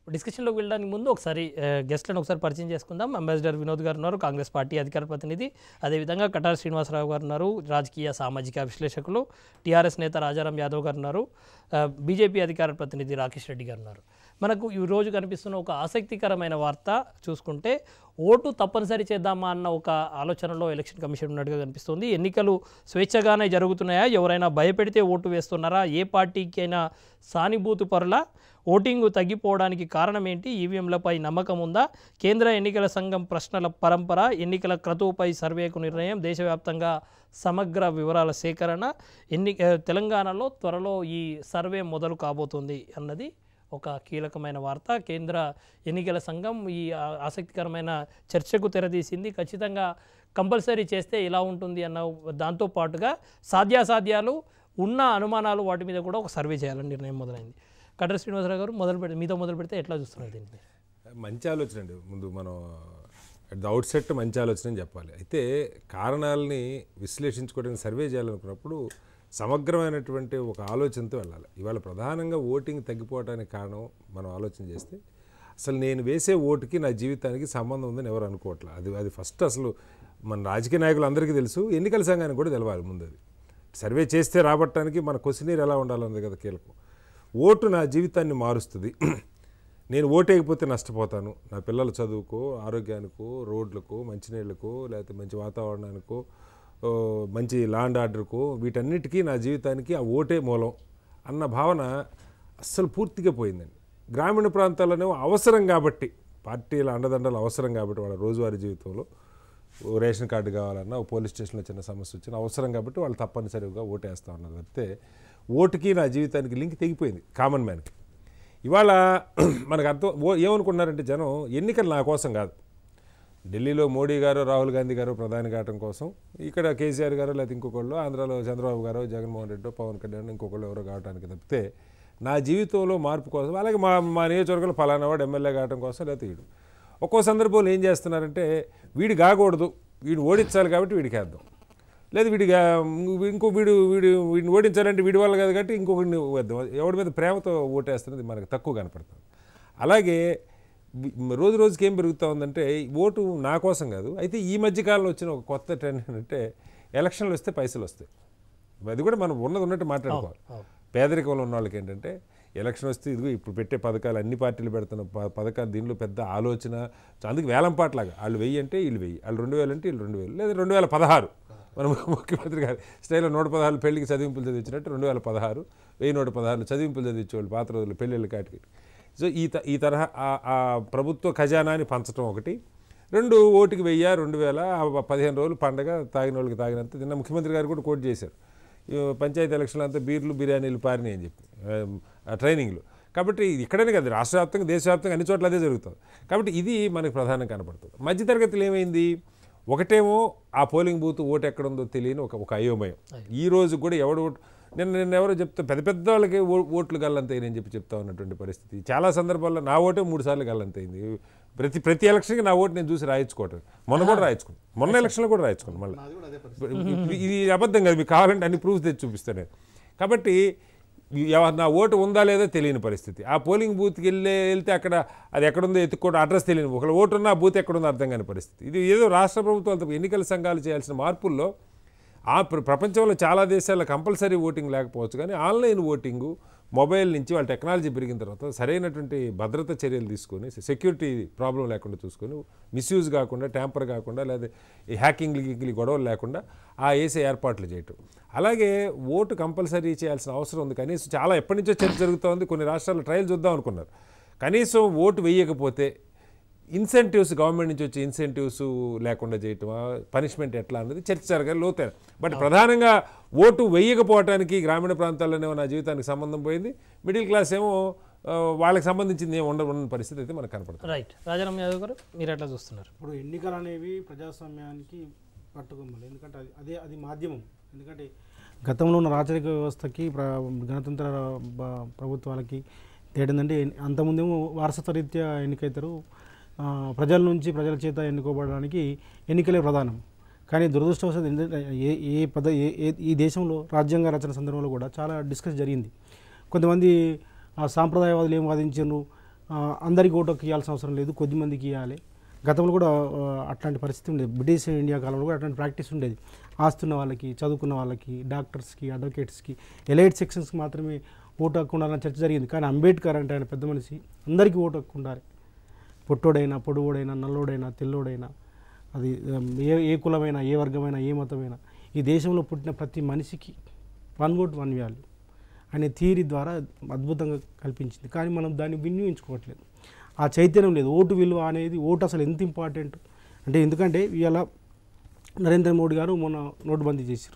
డిస్కషన్లోకి వెళ్ళడానికి ముందు ఒకసారి ఆ, గెస్ట్లను ఒకసారి పరిచయం చేసుకుందాం అంబాసిడర్ వినోద్ గారు ఉన్నారు కాంగ్రెస్ పార్టీ అధికార ప్రతినిధి అదేవిధంగా కటార్ శ్రీనివాసరావు గారు ఉన్నారు రాజకీయ సామాజిక విశ్లేషకులు టీఆర్ఎస్ నేత రాజారాం యాదవ్ గారు ఉన్నారు ఆ, బీజేపీ అధికార ప్రతినిధి రాకేష్ రెడ్డి గారు ఉన్నారు మనకు ఈ రోజు కనిపిస్తున్న ఒక ఆసక్తికరమైన వార్త చూసుకుంటే ఓటు తప్పనిసరి చేద్దామా అన్న ఒక ఆలోచనలో ఎలక్షన్ కమిషన్ ఉన్నట్టుగా కనిపిస్తుంది ఎన్నికలు స్వేచ్ఛగానే జరుగుతున్నాయా ఎవరైనా భయపెడితే ఓటు వేస్తున్నారా ఏ పార్టీకి అయినా సానుభూతి పరుల ఓటింగ్ తగ్గిపోవడానికి కారణం ఏంటి ఈవీఎంలపై నమ్మకం ఉందా కేంద్ర ఎన్నికల సంఘం ప్రశ్నల పరంపర ఎన్నికల క్రతువుపై సర్వేకు నిర్ణయం దేశవ్యాప్తంగా సమగ్ర వివరాల సేకరణ ఎన్ని ఆ, తెలంగాణలో త్వరలో ఈ సర్వే మొదలు కాబోతుంది అన్నది ఒక కీలకమైన వార్త కేంద్ర ఎన్నికల సంఘం ఈ ఆ- ఆసక్తికరమైన చర్చకు తెరదీసింది ఖచ్చితంగా కంపల్సరీ చేస్తే ఎలా ఉంటుంది అన్న దాంతో పాటుగా సాధ్యాసాధ్యాలు ఉన్న అనుమానాలు వాటి మీద కూడా ఒక సర్వే చేయాలని నిర్ణయం మొదలైంది కటర్ శ్రీనివాసరావు గారు మొదలు పెడితే మీతో మొదలు పెడితే ఎట్లా చూస్తున్నారు దీన్ని మంచి ఆలోచన అండి ముందు మనం అట్ ద అవుట్ సెట్ మంచి ఆలోచన అని చెప్పాలి అయితే కారణాలని విశ్లేషించుకోవడానికి సర్వే చేయాలనుకున్నప్పుడు సమగ్రమైనటువంటి ఒక ఆలోచనతో వెళ్ళాలి ఇవాళ ప్రధానంగా ఓటింగ్ తగ్గిపోవడానికి కారణం మనం ఆలోచన చేస్తే అసలు నేను వేసే ఓటుకి నా జీవితానికి సంబంధం ఉందని ఎవరు అనుకోవట్లేదు అది అది ఫస్ట్ అసలు మన రాజకీయ నాయకులు అందరికీ తెలుసు ఎన్నికల సంఘానికి కూడా తెలవాలి ముందు అది సర్వే చేస్తే రాబట్టడానికి మన క్వశ్చనీర్ ఎలా ఉండాలన్నది కదా కీలకం ఓటు నా జీవితాన్ని మారుస్తుంది నేను ఓటేయకపోతే నష్టపోతాను నా పిల్లల చదువుకో ఆరోగ్యానికో రోడ్లకు మంచినీళ్ళకు లేకపోతే మంచి వాతావరణానికో ఓ, మంచి లాండ్ ఆర్డర్కు వీటన్నిటికీ నా జీవితానికి ఆ ఓటే మూలం అన్న భావన అస్సలు పూర్తిగా పోయిందండి గ్రామీణ ప్రాంతాల్లోనే అవసరం కాబట్టి పార్టీల అండదండలు అవసరం కాబట్టి వాళ్ళ రోజువారీ జీవితంలో ఓ రేషన్ కార్డు కావాలన్నా ఓ పోలీస్ స్టేషన్లో చిన్న సమస్య వచ్చిన అవసరం కాబట్టి వాళ్ళు తప్పనిసరిగా ఓటేస్తా ఉన్నారు తప్పితే ఓటుకి నా జీవితానికి లింక్ తెగిపోయింది కామన్ మ్యాన్కి ఇవాళ మనకు అర్థం ఓ ఏమనుకున్నారంటే జనం ఎన్నికలు నా కోసం కాదు ఢిల్లీలో మోడీ గారు రాహుల్ గాంధీ గారు ప్రధాని కావటం కోసం ఇక్కడ కేసీఆర్ గారు లేకపోతే ఇంకొకళ్ళు ఆంధ్రాలో చంద్రబాబు గారు జగన్మోహన్ రెడ్డి పవన్ కళ్యాణ్ ఇంకొకళ్ళు ఎవరో కావడానికి తప్పితే నా జీవితంలో మార్పు కోసం అలాగే మా మా నియోజకవర్గంలో ఫలానా వాడు ఎమ్మెల్యే కావడం కోసం లేకపోతే వీడు ఒక్కో సందర్భంలో ఏం చేస్తున్నారంటే వీడు కాకూడదు వీడు ఓడించాలి కాబట్టి వీడికి వేద్దాం లేదు వీడిగా ఇంకో వీడు వీడు వీడిని ఓడించాలంటే వీడి వల్ల కాదు కాబట్టి ఇంకొకరిని వేద్దాం ఎవడి మీద ప్రేమతో ఓటేస్తున్నది మనకు తక్కువ కనపడుతుంది అలాగే వి- రోజు రోజుకి ఏం పెరుగుతూ ఉందంటే ఈ ఓటు నా కోసం కాదు అయితే ఈ మధ్యకాలంలో వచ్చిన ఒక కొత్త ట్రెండ్ ఏంటంటే ఎలక్షన్లు వస్తే పైసలు వస్తాయి అది కూడా మనం ఉన్నది ఉన్నట్టు మాట్లాడుకోవాలి పేదరికంలో ఉన్న వాళ్ళకి ఏంటంటే ఎలక్షన్ వస్తే ఇదిగో ఇప్పుడు పెట్టే పథకాలు అన్ని పార్టీలు పెడుతున్న ప- పథకాలు దీనిలో పెద్ద ఆలోచన అందుకు వేలం పాటలాగా వాళ్ళు వెయ్యి అంటే వీళ్ళు వెయ్యి వాళ్ళు రెండు వేలు అంటే వీళ్ళు రెండు వేలు లేదా రెండు వేల పదహారు మన ముఖ్యమంత్రి గారు స్టైల్లో నూట పదహారు పెళ్లికి చదివింపులు చదివించినట్టు రెండు వేల పదహారు వెయ్యి నూట పదహారు చదివింపులు చదివించేవాళ్ళు పాత రోజులు పెళ్ళిళ్ళ కాటికి సో ఈ త ఈ తరహా ఆ- ఆ ప్రభుత్వ ఖజానాని పంచడం ఒకటి రెండు ఓటుకి వెయ్యి రెండు వేల ఆ పదిహేను రోజులు పండగ తాగిన వాళ్ళకి తాగినంత నిన్న ముఖ్యమంత్రి గారు కూడా కోట్ చేశారు ఈ పంచాయతీ ఎలక్షన్లు అంతా బీర్లు బిర్యానీలు పారినాయి అని చెప్పి ఆ, ట్రైనింగ్లు కాబట్టి ఇది ఇక్కడనే కదా రాష్ట్ర వ్యాప్తంగా దేశవ్యాప్తంగా అన్ని చోట్ల అదే జరుగుతుంది కాబట్టి ఇది మనకు ప్రధానంగా కనపడుతుంది మధ్యతరగతిలో ఏమైంది ఒకటేమో ఆ పోలింగ్ బూత్ ఓటు ఎక్కడుందో తెలియని ఒక ఒక అయోమయం ఈ రోజు కూడా ఎవడు ఓటు నిన్న నిన్న ఎవరో చెప్తా పెద్ద పెద్ద వాళ్ళకి ఓ- ఓట్లు గల్లంతైంది అని చెప్పి చెప్తా ఉన్నటువంటి పరిస్థితి చాలా సందర్భాల్లో నా ఓటే మూడు సార్లు గల్లంతైంది ప్రతి ప్రతి ఎలక్షన్కి నా ఓటు నేను చూసి రాయించుకోవటం మొన్న కూడా రాయించుకున్నాను మొన్న ఎలక్షన్లో కూడా రాయించుకున్నాను మళ్ళీ ఇది అబద్ధం కాదు మీకు కావాలంటే అన్ని ప్రూఫ్స్ తెచ్చి చూపిస్తాను నేను కాబట్టి ఈ ఎవ- నా ఓటు ఉందా లేదా తెలియని పరిస్థితి ఆ పోలింగ్ బూత్కి వెళ్ళే వెళ్తే అక్కడ అది ఎక్కడుందో ఎత్తుకోవడం అడ్రస్ తెలియని ఒకళ్ళ ఓటు ఉన్నా ఆ బూత్ ఎక్కడుందో అర్థం కాని పరిస్థితి ఇది ఏదో రాష్ట్ర ప్రభుత్వాలతో ఎన్నికల సంఘాలు చేయాల్సిన మార్పుల్లో ఆ ప్ర- ప్రపంచంలో చాలా దేశాల్లో కంపల్సరీ ఓటింగ్ లేకపోవచ్చు కానీ ఆన్లైన్ ఓటింగు మొబైల్ నుంచి వాళ్ళ టెక్నాలజీ పెరిగిన తర్వాత సరైనటువంటి భద్రత చర్యలు తీసుకొని సెక్యూరిటీ ప్రాబ్లం లేకుండా చూసుకొని మిస్యూజ్ కాకుండా ట్యాంపర్ కాకుండా లేదా ఈ హ్యాకింగ్ గిగ్లీ గొడవలు లేకుండా ఆ వేసే ఏర్పాట్లు చేయటం అలాగే ఓటు కంపల్సరీ చేయాల్సిన అవసరం ఉంది కనీసం చాలా ఎప్పటి నుంచో చర్చ జరుగుతోంది కొన్ని రాష్ట్రాల్లో ట్రయల్ చూద్దాం అనుకున్నారు కనీసం ఓటు వేయకపోతే ఇన్సెంటివ్స్ గవర్నమెంట్ నుంచి వచ్చే ఇన్సెంటివ్స్ లేకుండా చేయటమా పనిష్మెంట్ ఎట్లా అన్నది చర్చ జరగాలి లోతైన బట్ ప్రధానంగా ఓటు వేయకపోవటానికి గ్రామీణ ప్రాంతాల్లోనే నా జీవితానికి సంబంధం పోయింది మిడిల్ క్లాస్ ఏమో ఆ, వాళ్ళకి సంబంధించింది ఏమి ఉండ ఉన్న పరిస్థితి అయితే మనకు కనపడుతుంది రైట్ రాజారాం యాదవ్ గారు మీరు ఎట్లా చూస్తున్నారు ఇప్పుడు ఎన్నికలు అనేవి ప్రజాస్వామ్యానికి పట్టుకొమ్మలు ఎందుకంటే అది అదే అది మాధ్యమం ఎందుకంటే గతంలో ఉన్న రాచరిక వ్యవస్థకి ప్ర గణతంత్ర బ- ప్రభుత్వాలకి తేడా ఏంటంటే అంతకుముందేమో వారసత్వ రీత్యా ఎన్నికైతారు ఆ, ప్రజల నుంచి ప్రజల చేత ఎన్నుకోబడడానికి ఎన్నికలే ప్రధానం కానీ దురదృష్టవశాత్తు ఏంటంటే ఏ ఏ పద ఏ ఏ- ఈ దేశంలో రాజ్యాంగ రచన సందర్భంలో కూడా చాలా డిస్కస్ జరిగింది కొంతమంది ఆ సాంప్రదాయవాదులు ఏం వాదించారు ఆ, అందరికీ ఓటు హక్కు ఇవ్వాల్సిన అవసరం లేదు కొద్ది మందికి ఇవ్వాలి గతంలో కూడా ఆ, అట్లాంటి పరిస్థితి ఉండేది బ్రిటిష్ ఇండియా కాలంలో కూడా అట్లాంటి ప్రాక్టీస్ ఉండేది ఆస్తున్న వాళ్ళకి చదువుకున్న వాళ్ళకి డాక్టర్స్కి అడ్వకేట్స్కి ఎలైట్ సెక్షన్స్కి మాత్రమే ఓటు హక్కు ఉండాలని చర్చ జరిగింది కానీ అంబేద్కర్ అంటే ఆయన పెద్ద మనిషి అందరికీ ఓటు హక్కు ఉండాలి పొట్టోడైనా పొడుగోడైనా నల్లోడైనా తెల్లోడైనా అది ఉమ్, ఏ ఏ కులమైనా ఏ వర్గమైనా ఏ మతమైనా ఈ దేశంలో పుట్టిన ప్రతి మనిషికి వన్ ఓట్ వన్ వాల్యూ అనే థియరీ ద్వారా అద్భుతంగా కల్పించింది కానీ మనం దాన్ని వినియోగించుకోవట్లేదు ఆ చైతన్యం లేదు ఓటు విలువ అనేది ఓటు అసలు ఎంత ఇంపార్టెంట్ అంటే ఎందుకంటే ఇవాళ నరేంద్ర మోడీ గారు మొన్న నోటుబందీ చేశారు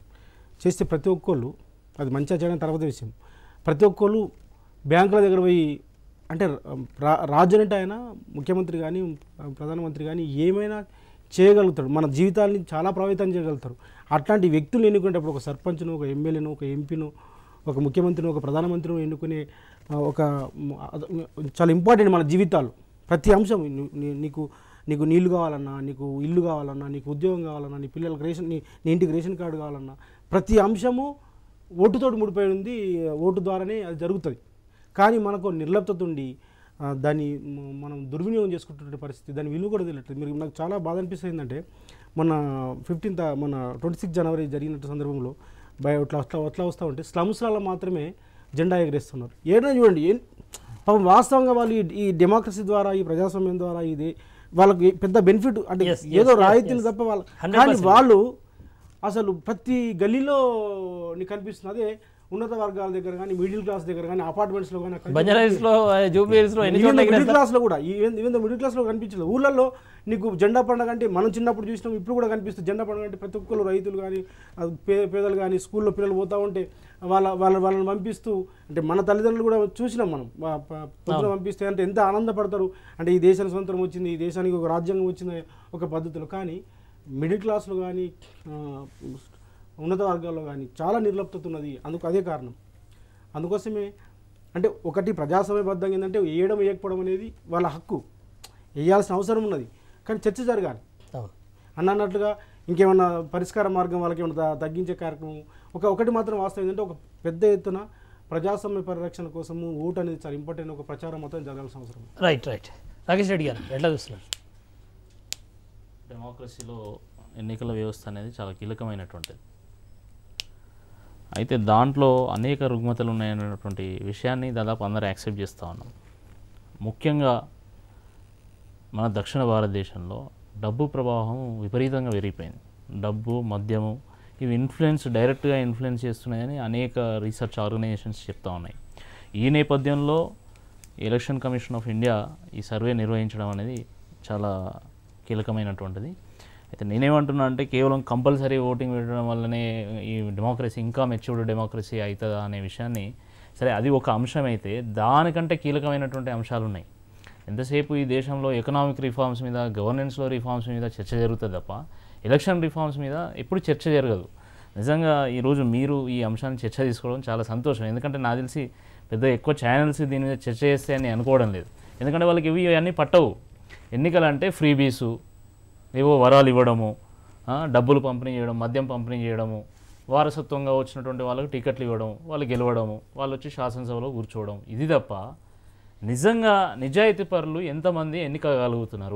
చేస్తే ప్రతి ఒక్కళ్ళు అది మంచిగా చేయడం తర్వాత విషయం ప్రతి ఒక్కళ్ళు బ్యాంకుల దగ్గర పోయి అంటే రా రాజు అంటే ఆయన ముఖ్యమంత్రి కానీ ప్రధానమంత్రి కానీ ఏమైనా చేయగలుగుతాడు మన జీవితాల్ని చాలా ప్రభావితం చేయగలుగుతారు అట్లాంటి వ్యక్తులు ఎన్నుకునేటప్పుడు ఒక సర్పంచ్ను ఒక ఎమ్మెల్యేను ఒక ఎంపీను ఒక ముఖ్యమంత్రిని ఒక ప్రధానమంత్రిని ఎన్నుకునే ఆ, ఒక మ్, అద- చాలా ఇంపార్టెంట్ మన జీవితాలు ప్రతి అంశం నీ- నీ- నీకు నీకు నీళ్లు కావాలన్నా నీకు ఇల్లు కావాలన్నా నీకు ఉద్యోగం కావాలన్నా నీ పిల్లలకు రేషన్ నీ నీ ఇంటికి రేషన్ కార్డు కావాలన్నా ప్రతి అంశము ఓటుతోటి ముడిపోయి ఉంది ఓటు ద్వారానే అది జరుగుతుంది కానీ మనకు నిర్లప్తత ఉండి ఆ, దాన్ని మ- మనం దుర్వినియోగం చేసుకుంటున్న పరిస్థితి దాని విలువ కూడా తెలియట్లేదు మీరు నాకు చాలా బాధ అనిపిస్తుంది ఏంటంటే మన ఫిఫ్టీన్త్ మన ట్వంటీ సిక్స్ జనవరి జరిగినట్టు సందర్భంలో బయ అట్లా అట్లా అట్లా వస్తూ ఉంటే స్లమ్స్లలో మాత్రమే జెండా ఎగరేస్తున్నారు ఏదైనా చూడండి ఏం పాపం వాస్తవంగా వాళ్ళు ఈ- ఈ డెమోక్రసీ ద్వారా ఈ ప్రజాస్వామ్యం ద్వారా ఇది వాళ్ళకి పెద్ద బెనిఫిట్ అంటే Yes, yes, ఏదో yes, రాయితీలు yes. తప్ప వాళ్ళు 100% కానీ వాళ్ళు అసలు ప్రతి గల్లీలో నీకు కనిపిస్తుంది అదే ఉన్నత వర్గాల దగ్గర కానీ మిడిల్ క్లాస్ దగ్గర కానీ అపార్ట్మెంట్స్లో కానీ అక్కడ బంజారాహిల్స్ లో జూబ్లీహిల్స్ లో ఎన్ని చోట్ల మిడిల్ ఎగరేస్తారు? క్లాస్లో కూడా ఈవెన్ ఈవెన్ మిడిల్ క్లాస్లో కనిపించలేదు ఊళ్ళల్లో నీకు జెండా పండుగ అంటే మనం చిన్నప్పుడు చూసినాం ఇప్పుడు కూడా కనిపిస్తుంది జెండా పండుగ అంటే ప్రతి ఒక్కరు రైతులు కానీ అది పే పేదలు కానీ స్కూల్లో పిల్లలు పోతూ ఉంటే వాళ్ళ వాళ్ళ వాళ్ళని పంపిస్తూ అంటే మన తల్లిదండ్రులు కూడా చూసినాం మనం వా- ప- పొద్దున పంపిస్తే అంటే ఎంత ఆనందపడతారు అంటే ఈ దేశానికి స్వతంత్రం వచ్చింది ఈ దేశానికి ఒక రాజ్యాంగం వచ్చింది ఒక పద్ధతిలో కానీ మిడిల్ క్లాస్లో కానీ ఆ, ఉన్నత వర్గాల్లో కానీ చాలా నిర్లప్తత ఉన్నది అందుకు అదే కారణం అందుకోసమే అంటే ఒకటి ప్రజాస్వామ్యబద్ధంగా ఏంటంటే వేయడం వేయకపోవడం అనేది వాళ్ళ హక్కు వేయాల్సిన అవసరం ఉన్నది కానీ చర్చ జరగాలి అవును అన్న అన్నట్లుగా ఇంకేమన్నా పరిష్కార మార్గం వాళ్ళకి ఏమన్నా త- తగ్గించే కార్యక్రమం ఒక ఒకటి మాత్రం వాస్తవం ఏంటంటే ఒక పెద్ద ఎత్తున ప్రజాస్వామ్య పరిరక్షణ కోసము ఓటు అనేది చాలా ఇంపార్టెంట్ ఒక ప్రచారం మొత్తం జరగాల్సిన అవసరం ఉంది. రైట్ రైట్ రాకేష్ రెడ్డి గారు ఎట్లా చూస్తున్నారు డెమోక్రసీలో ఎన్నికల వ్యవస్థ అనేది చాలా కీలకమైనటువంటిది అయితే దాంట్లో అనేక రుగ్మతలు ఉన్నాయనేటువంటి విషయాన్ని దాదాపు అందరూ యాక్సెప్ట్ చేస్తూ ఉన్నాం ముఖ్యంగా మన దక్షిణ భారతదేశంలో డబ్బు ప్రవాహం విపరీతంగా పెరిగిపోయింది డబ్బు మద్యము ఇవి ఇన్ఫ్లుయెన్స్ డైరెక్ట్గా ఇన్ఫ్లుయెన్స్ చేస్తున్నాయని అనేక రీసెర్చ్ ఆర్గనైజేషన్స్ చెప్తా ఉన్నాయి ఈ నేపథ్యంలో ఎలక్షన్ కమిషన్ ఆఫ్ ఇండియా ఈ సర్వే నిర్వహించడం అనేది చాలా కీలకమైనటువంటిది అయితే నేనేమంటున్నా అంటే కేవలం కంపల్సరీ ఓటింగ్ పెట్టడం వల్లనే ఈ డెమోక్రసీ ఇంకా మెచ్యూర్డ్ డెమోక్రసీ అవుతుందా అనే విషయాన్ని సరే అది ఒక అంశం అయితే దానికంటే కీలకమైనటువంటి అంశాలు ఉన్నాయి ఎంతసేపు ఈ దేశంలో ఎకనామిక్ రిఫార్మ్స్ మీద గవర్నెన్స్లో రిఫార్మ్స్ మీద చర్చ జరుగుతుంది తప్ప ఎలక్షన్ రిఫార్మ్స్ మీద ఎప్పుడు చర్చ జరగదు నిజంగా ఈరోజు మీరు ఈ అంశాన్ని చర్చ తీసుకోవడం చాలా సంతోషం ఎందుకంటే నాకు తెలిసి పెద్ద ఎక్కువ ఛానల్స్ దీని మీద చర్చ చేస్తే అని అనుకోవడం లేదు ఎందుకంటే వాళ్ళకి ఇవి ఇవన్నీ పట్టవు ఎన్నికలు అంటే ఫ్రీబీసు ఏవో వరాలు ఇవ్వడము ఆ, డబ్బులు పంపిణీ చేయడం మద్యం పంపిణీ చేయడము వారసత్వంగా వచ్చినటువంటి వాళ్ళకి టికెట్లు ఇవ్వడం వాళ్ళు గెలవడము వాళ్ళు వచ్చి శాసనసభలో కూర్చోవడం ఇది తప్ప నిజంగా నిజాయితీ పరులు ఎంతమంది ఎన్నిక కాగలుగుతున్నారు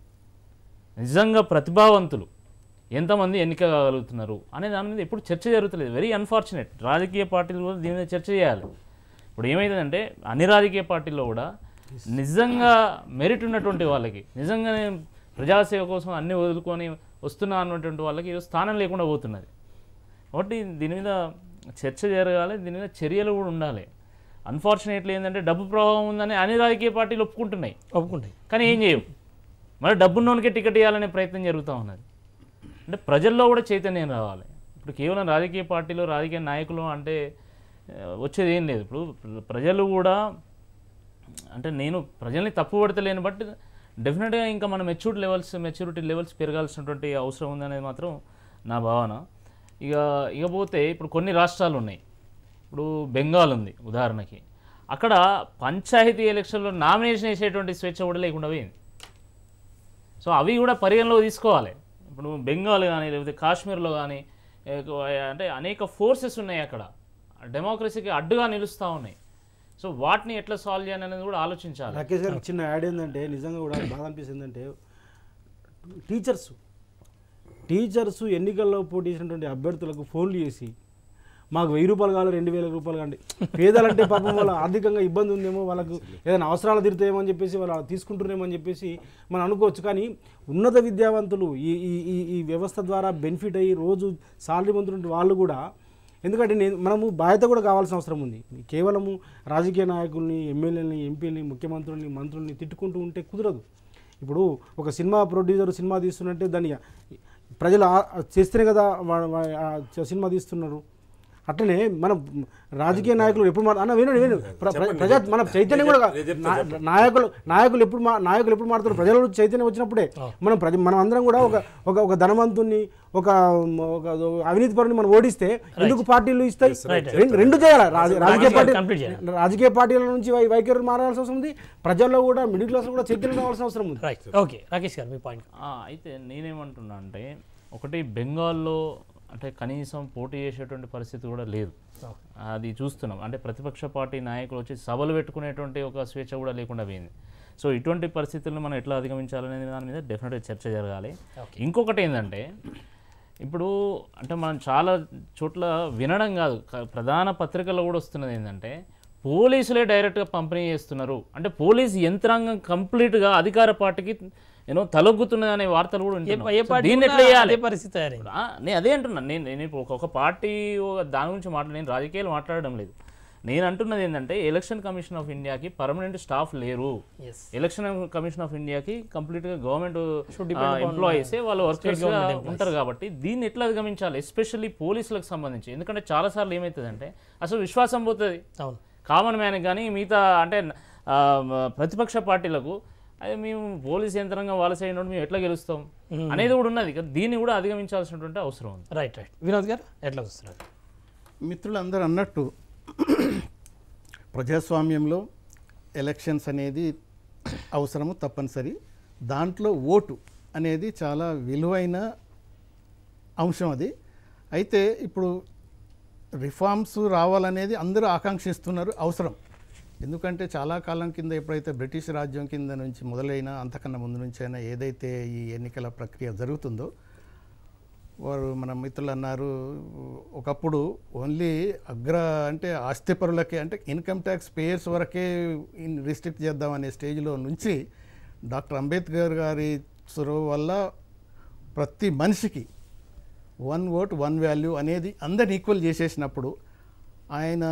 నిజంగా ప్రతిభావంతులు ఎంతమంది ఎన్నిక కాగలుగుతున్నారు అనే దాని మీద ఎప్పుడు చర్చ జరుగుతలేదు వెరీ అన్ఫార్చునేట్ రాజకీయ పార్టీలు కూడా దీని మీద చర్చ చేయాలి ఇప్పుడు ఏమైందంటే అన్ని రాజకీయ పార్టీల్లో కూడా నిజంగా మెరిట్ ఉన్నటువంటి వాళ్ళకి నిజంగానే ప్రజాసేవ కోసం అన్ని వదులుకొని వస్తున్నా అన్నటువంటి వాళ్ళకి ఈరోజు స్థానం లేకుండా పోతున్నది కాబట్టి దీని మీద చర్చ జరగాలి దీని మీద చర్యలు కూడా ఉండాలి అన్ఫార్చునేట్లీ ఏంటంటే డబ్బు ప్రభావం ఉందని అన్ని రాజకీయ పార్టీలు ఒప్పుకుంటున్నాయి ఒప్పుకుంటాయి కానీ ఏం చేయవు మరి డబ్బున్నోనికే టికెట్ ఇవ్వాలనే ప్రయత్నం జరుగుతూ ఉన్నది అంటే ప్రజల్లో కూడా చైతన్యం రావాలి ఇప్పుడు కేవలం రాజకీయ పార్టీలు రాజకీయ నాయకులు అంటే ఆ, వచ్చేది ఏం లేదు ఇప్పుడు ప్ర- ప్రజలు కూడా అంటే నేను ప్రజల్ని తప్పు పడతలేను బట్ డెఫినెట్గా ఇంకా మన మెచ్యూర్ లెవెల్స్ మెచ్యూరిటీ లెవెల్స్ పెరగాల్సినటువంటి అవసరం ఉందనేది మాత్రం నా భావన ఇక ఇకపోతే ఇప్పుడు కొన్ని రాష్ట్రాలు ఉన్నాయి ఇప్పుడు బెంగాల్ ఉంది ఉదాహరణకి అక్కడ పంచాయతీ ఎలక్షన్లో నామినేషన్ వేసేటువంటి స్వేచ్ఛ కూడా లేకుండా పోయింది సో అవి కూడా పరిగణలో తీసుకోవాలి ఇప్పుడు బెంగాల్ కానీ లేకపోతే కాశ్మీర్లో కానీ అంటే అనేక ఫోర్సెస్ ఉన్నాయి అక్కడ డెమోక్రసీకి అడ్డుగా నిలుస్తూ ఉన్నాయి సో వాటిని ఎట్లా సాల్వ్ చేయాలి అనేది కూడా ఆలోచించాలి రాకేష్ గారికి చిన్న యాడ్ ఏంటంటే నిజంగా కూడా బాధ అనిపిస్తుంది ఏంటంటే టీచర్స్ టీచర్స్ ఎన్నికల్లో పోటీ చేసినటువంటి అభ్యర్థులకు ఫోన్లు చేసి మాకు వెయ్యి రూపాయలు కావాలి రెండు వేల రూపాయలు కాండి పేదలంటే పాపం వాళ్ళ ఆర్థికంగా ఇబ్బంది ఉందేమో వాళ్ళకు ఏదైనా అవసరాలు తీరుతాయేమో అని చెప్పేసి వాళ్ళు తీసుకుంటున్నామో అని చెప్పేసి మనం అనుకోవచ్చు కానీ ఉన్నత విద్యావంతులు ఈ ఈ ఈ ఈ వ్యవస్థ ద్వారా బెనిఫిట్ అయ్యి రోజు సాలరీ పొందుతున్న వాళ్ళు కూడా ఎందుకంటే నేను మనము బాధ్యత కూడా కావాల్సిన అవసరం ఉంది కేవలము రాజకీయ నాయకుల్ని ఎమ్మెల్యేలని ఎంపీలని ముఖ్యమంత్రుల్ని మంత్రుల్ని తిట్టుకుంటూ ఉంటే కుదరదు ఇప్పుడు ఒక సినిమా ప్రొడ్యూసర్ సినిమా తీస్తున్నట్టే దాన్ని ప్రజలు ఆ- చేస్తేనే కదా వా- వా- ఆ సినిమా తీస్తున్నారు అట్లనే మన రాజకీయ నాయకులు ఎప్పుడు మా- అన్న వినండి వినండి ప్ర- ప్ర- ప్రజా మన చైతన్యం కూడా నా- నాయకులు నాయకులు ఎప్పుడు మా నాయకులు ఎప్పుడు మారుతారు ప్రజల నుంచి చైతన్యం వచ్చినప్పుడే మనం ప్రజ మనం అందరం కూడా ఒక ఒక ఒక ధనవంతుని ఒక ఒక అవినీతి పరుని మనం ఓడిస్తే ఎందుకు పార్టీలు ఇస్తాయి రెండు- రెండు చేయాలి రాజ- రాజకీయ పార్టీ కంప్లీట్ చేయాలి రాజకీయ పార్టీల నుంచి వై- వైఖరి మారాల్సిన అవసరం ఉంది ప్రజల్లో కూడా మిడిల్ క్లాస్ కూడా చైతన్యం కావాల్సిన అవసరం ఉంది రైట్ ఓకే రాకేష్ గారు మీ పాయింట్ ఆ, అయితే నేనేమంటున్నా అంటే ఒకటి బెంగాల్లో అంటే కనీసం పోటీ చేసేటువంటి పరిస్థితి కూడా లేదు అది చూస్తున్నాం అంటే ప్రతిపక్ష పార్టీ నాయకులు వచ్చి సభలు పెట్టుకునేటువంటి ఒక స్వేచ్ఛ కూడా లేకుండా పోయింది సో ఇటువంటి పరిస్థితులను మనం ఎట్లా అధిగమించాలనే దాని మీద డెఫినెట్గా చర్చ జరగాలి ఇంకొకటి ఏంటంటే ఇప్పుడు అంటే మనం చాలా చోట్ల వినడం కాదు క- ప్రధాన పత్రికల్లో కూడా వస్తున్నది ఏంటంటే పోలీసులే డైరెక్ట్గా పంపిణీ చేస్తున్నారు అంటే పోలీస్ యంత్రాంగం కంప్లీట్గా అధికార పార్టీకి ఏమో తలొగ్గుతున్నది అనే వార్తలు కూడా ఏ వింటున్నాం. ఏ సో పార్టీ దీన్ని ఉన్నా ఎట్లా చేయాలి అదే పరిస్థితి తయారైంది ఆ, నేను అదే అంటున్నాను నేను నేను ఇప్పుడు ఒక- ఒక పార్టీ ఒక దాని గురించి మాట్లాడ నేను రాజకీయాలు మాట్లాడడం లేదు నేను అంటున్నది ఏంటంటే ఎలక్షన్ కమిషన్ ఆఫ్ ఇండియాకి పర్మనెంట్ స్టాఫ్ లేరు ఎస్ ఎలక్షన్ కమిషన్ ఆఫ్ ఇండియాకి కంప్లీట్గా గవర్నమెంట్ ఎంప్లాయీసే వాళ్ళు వర్కర్స్ ఉంటారు కాబట్టి దీన్ని ఎట్లా అధిగమించాలి ఎస్పెషల్లీ పోలీసులకు సంబంధించి ఎందుకంటే చాలాసార్లు ఏమవుతుందంటే అసలు విశ్వాసం పోతుంది అవును కామన్ మ్యాన్ కానీ మిగతా అంటే ఆ, మ- ప్రతిపక్ష పార్టీలకు అదే మేము పోలీస్ యంత్రాంగం వాళ్ళ సైడ్ నుండి మేము ఎట్లా గెలుస్తాం అనేది కూడా ఉన్నది కదా దీన్ని కూడా అధిగమించాల్సినటువంటి అవసరం ఉంది రైట్ రైట్ వినోద్ గారు ఎట్లా వస్తున్నారు మిత్రులందరూ అన్నట్టు ప్రజాస్వామ్యంలో ఎలక్షన్స్ అనేది అవసరము తప్పనిసరి దాంట్లో ఓటు అనేది చాలా విలువైన అంశం అది అయితే ఇప్పుడు రిఫార్మ్స్ రావాలనేది అందరూ ఆకాంక్షిస్తున్నారు అవసరం ఎందుకంటే చాలా కాలం కింద ఎప్పుడైతే బ్రిటిష్ రాజ్యం కింద నుంచి మొదలైన అంతకన్నా ముందు నుంచి అయినా ఏదైతే ఈ ఎన్నికల ప్రక్రియ జరుగుతుందో వారు మన మిత్రులు అన్నారు ఒకప్పుడు ఓన్లీ అగ్ర అంటే ఆస్తిపరులకే అంటే ఇన్కమ్ ట్యాక్స్ పేయర్స్ వరకే రిస్ట్రిక్ట్ చేద్దామనే స్టేజ్లో నుంచి డాక్టర్ అంబేద్కర్ గారి చొరవ వల్ల ప్రతి మనిషికి వన్ ఓట్ వన్ వాల్యూ అనేది అందరిని ఈక్వల్ చేసేసినప్పుడు ఆయన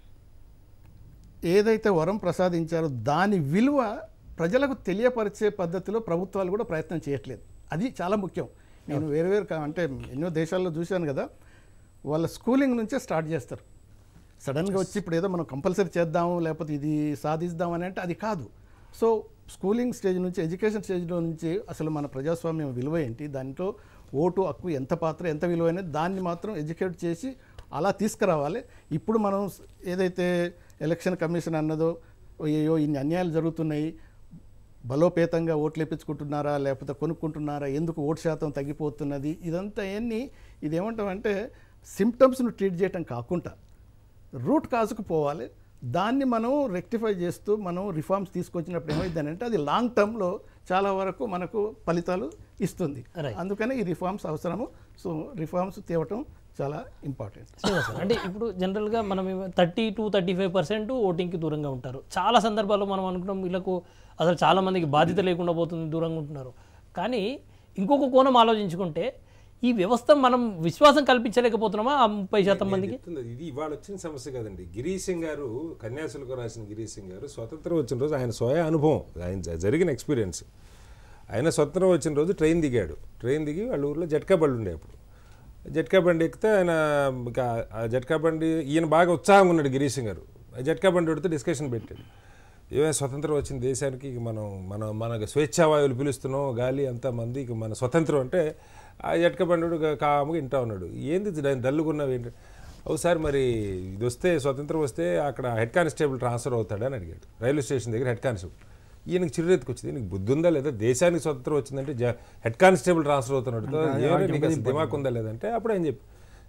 ఏదైతే వరం ప్రసాదించారో దాని విలువ ప్రజలకు తెలియపరిచే పద్ధతిలో ప్రభుత్వాలు కూడా ప్రయత్నం చేయట్లేదు అది చాలా ముఖ్యం నేను వేరు వేరు కా- అంటే ఎన్నో దేశాల్లో చూశాను కదా వాళ్ళ స్కూలింగ్ నుంచే స్టార్ట్ చేస్తారు సడన్గా వచ్చి ఇప్పుడు ఏదో మనం కంపల్సరీ చేద్దాము లేకపోతే ఇది సాధిద్దాం అని అంటే అది కాదు సో స్కూలింగ్ స్టేజ్ నుంచి ఎడ్యుకేషన్ స్టేజ్లో నుంచి అసలు మన ప్రజాస్వామ్యం విలువ ఏంటి దాంట్లో ఓటు హక్కు ఎంత పాత్ర ఎంత విలువైనది దాన్ని మాత్రం ఎడ్యుకేట్ చేసి అలా తీసుకురావాలి ఇప్పుడు మనం స్- ఏదైతే ఎలక్షన్ కమిషన్ అన్నదో అయ్యో ఇన్ని అన్యాయాలు జరుగుతున్నాయి బలోపేతంగా ఓట్లు వేపించుకుంటున్నారా లేకపోతే కొనుక్కుంటున్నారా ఎందుకు ఓటు శాతం తగ్గిపోతున్నది ఇదంతా ఎన్ని ఇదేమంటామంటే సిమ్టమ్స్ను ట్రీట్ చేయటం కాకుండా రూట్ కాజుకు పోవాలి దాన్ని మనం రెక్టిఫై చేస్తూ మనం రిఫార్మ్స్ తీసుకొచ్చినప్పుడు ఏమైందని అంటే అది లాంగ్ టర్మ్లో చాలా వరకు మనకు ఫలితాలు ఇస్తుంది Right. అందుకని ఈ రిఫార్మ్స్ అవసరము సో రిఫార్మ్స్ తేవటం చాలా ఇంపార్టెంట్ శ్రీనివాస్ గారు, అంటే ఇప్పుడు జనరల్గా మనం thirty to thirty five percent ఓటింగ్కి దూరంగా ఉంటారు చాలా సందర్భాల్లో మనం అనుకున్నాం వీళ్ళకు అసలు చాలా మందికి బాధ్యత లేకుండా పోతుంది దూరంగా ఉంటున్నారు కానీ ఇంకొక కోణం ఆలోచించుకుంటే ఈ వ్యవస్థ మనం విశ్వాసం కల్పించలేకపోతున్నామా ఆ ముప్పై శాతం మందికి చెప్తుంది ఇది ఇవాళ వచ్చిన సమస్య కాదండి గిరీష్ సింగ్ గారు కన్యాశుల్కం రాసిన గిరీష్ సింగ్ గారు స్వతంత్రం వచ్చిన రోజు ఆయన స్వయ అనుభవం ఆయన జ- జరిగిన ఎక్స్పీరియన్స్ ఆయన స్వతంత్రం వచ్చిన రోజు ట్రైన్ దిగాడు ట్రైన్ దిగి వాళ్ళ ఊర్లో జట్కా బండి ఉండే అప్పుడు జట్కా బండి ఎక్కితే ఆయన ఇంకా ఆ జట్కా బండి ఈయన బాగా ఉత్సాహంగా ఉన్నాడు గిరీష్ సింగ్ గారు ఆ జట్కా బండి పెడితే డిస్కషన్ పెట్టాడు ఏమైనా స్వతంత్రం వచ్చిన దేశానికి ఇక మనం మన మన స్వేచ్ఛావాయువులు పిలుస్తున్నాం గాలి అంతా మంది ఇక మన స్వతంత్రం అంటే ఆ జట్కా బండి కాముగా ఇంటా ఉన్నాడు ఏంది ఇది డల్లుగున్నావు ఏంటి అవు సార్ మరి ఇది వస్తే స్వతంత్రం వస్తే అక్కడ హెడ్ కానిస్టేబుల్ ట్రాన్స్ఫర్ అవుతాడని అడిగాడు రైల్వే స్టేషన్ దగ్గర హెడ్ కానిస్టేబుల్ ఈయనకి చిరురెత్తుకు వచ్చింది నీకు బుద్ధి ఉందా లేదా దేశానికి స్వతంత్రం వచ్చిందంటే జ- హెడ్ కానిస్టేబుల్ ట్రాన్స్ఫర్ అవుతున్నాడు ఏమైనా నీకు అసలు దిమాక్ ఉందా లేదంటే అప్పుడు ఆయన చెప్పి